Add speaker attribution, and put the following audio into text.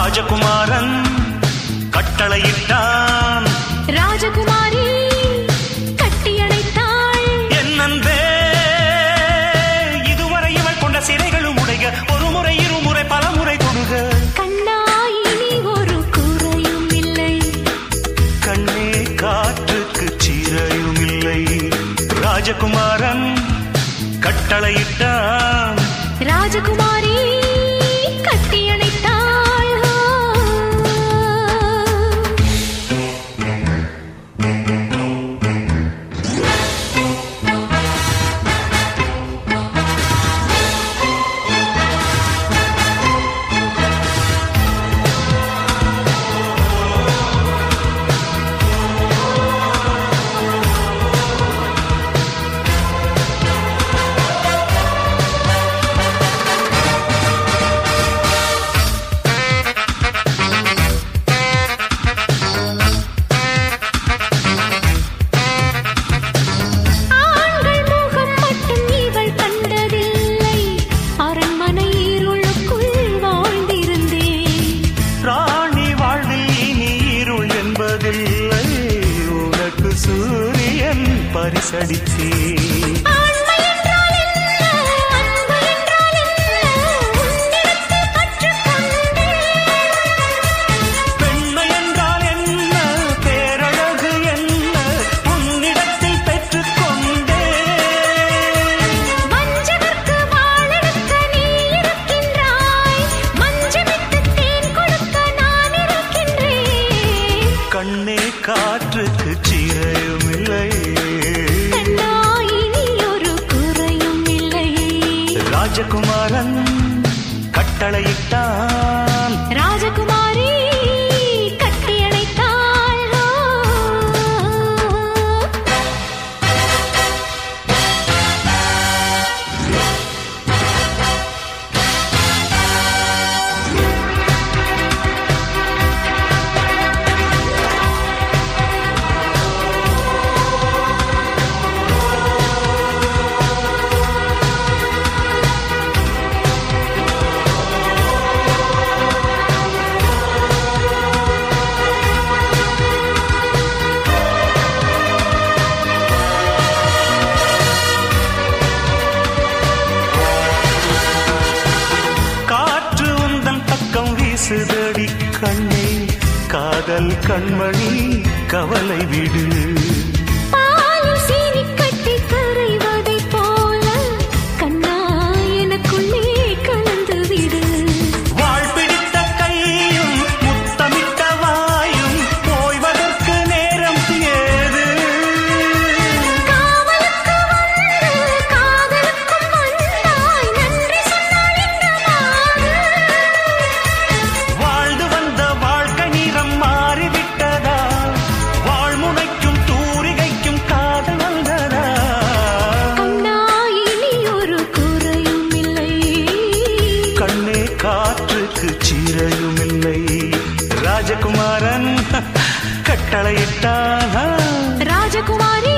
Speaker 1: ராஜகுமாரன் கட்டளையிட்டான்
Speaker 2: ராஜகுமாரி கட்டியணைத்தாள்
Speaker 1: என் அன்பே இதுவரை இவள் கொண்ட சிறைகளும் உடைக ஒரு முறை இருமுறை பல முறை தொடுக
Speaker 2: கண்ணா இனி ஒரு குறையும் இல்லை
Speaker 1: கண்ணே காற்றுக்கு சீரையும் இல்லை ராஜகுமாரன் கட்டளையிட்டான்
Speaker 2: ராஜகுமாரி கட்டியணைத்தாள் ஆண்கள் முகம் மட்டும் இவள் கண்டதில்லை அரண்மனை இருளுக்குள் வாழ்ந்திருந்தேன்
Speaker 1: ராணி வாழ்வில் இனி இருள் என்பதில்லை உனக்கு சூரியன் பரிசடித்தே
Speaker 2: ஆண்மை என்றால் என்ன அன்பு என்றால் என்ன உன்னிடத்தில் கற்றுக்கொண்டேன்
Speaker 1: பெண்மை என்றால் என்ன பேரழகு என்ன உன்னிடத்தில் பெற்றுக்கொண்டே
Speaker 2: வஞ்சகர்க்கு வாழெடுக்க நீ இருக்கின்றாய் மஞ்சமிட்டு தேன் கொடுக்க நான் இருக்கின்றேன்
Speaker 1: கண்ணே காற்றுக்கு சீரையும் இல்லை
Speaker 2: கண்ணா இனி ஒரு குறையும் இல்லை
Speaker 1: ராஜகுமாரன் கட்டளையிட்டான்
Speaker 2: ராஜகுமாரி கட்டியணைத்தாள்
Speaker 1: காற்று உந்தன் பக்கம் வீசுதடி கண்ணே காதல் கண்மணி கவலை விடு
Speaker 2: பாலில் சீனி கட்டி கரைவதைப் போல கண்ணா எனக்குள்ளே கலந்து விடு
Speaker 1: வாழ் பிடித்த கையும் முத்தமிட்ட வாயும் ஓய்வதற்கு நேரம் ஏது
Speaker 2: காவலுக்கு வந்து காதலுக்கும் வந்தாய் நன்றி சொன்னால் இந்த மாறு
Speaker 1: வாழ்ந்து வந்த வாழ்க்கை நிறம் மாறிவிட்டதா வாழ்முனைக்கும் தூரிகைக்கும் காதல் வந்ததா
Speaker 2: கண்ணா இனி ஒரு குறையும் இல்லை
Speaker 1: கண்ணே காற்றுக்கு சீரையும் இல்லை ராஜகுமாரன் கட்டளையிட்டானா
Speaker 2: ராஜகுமாரி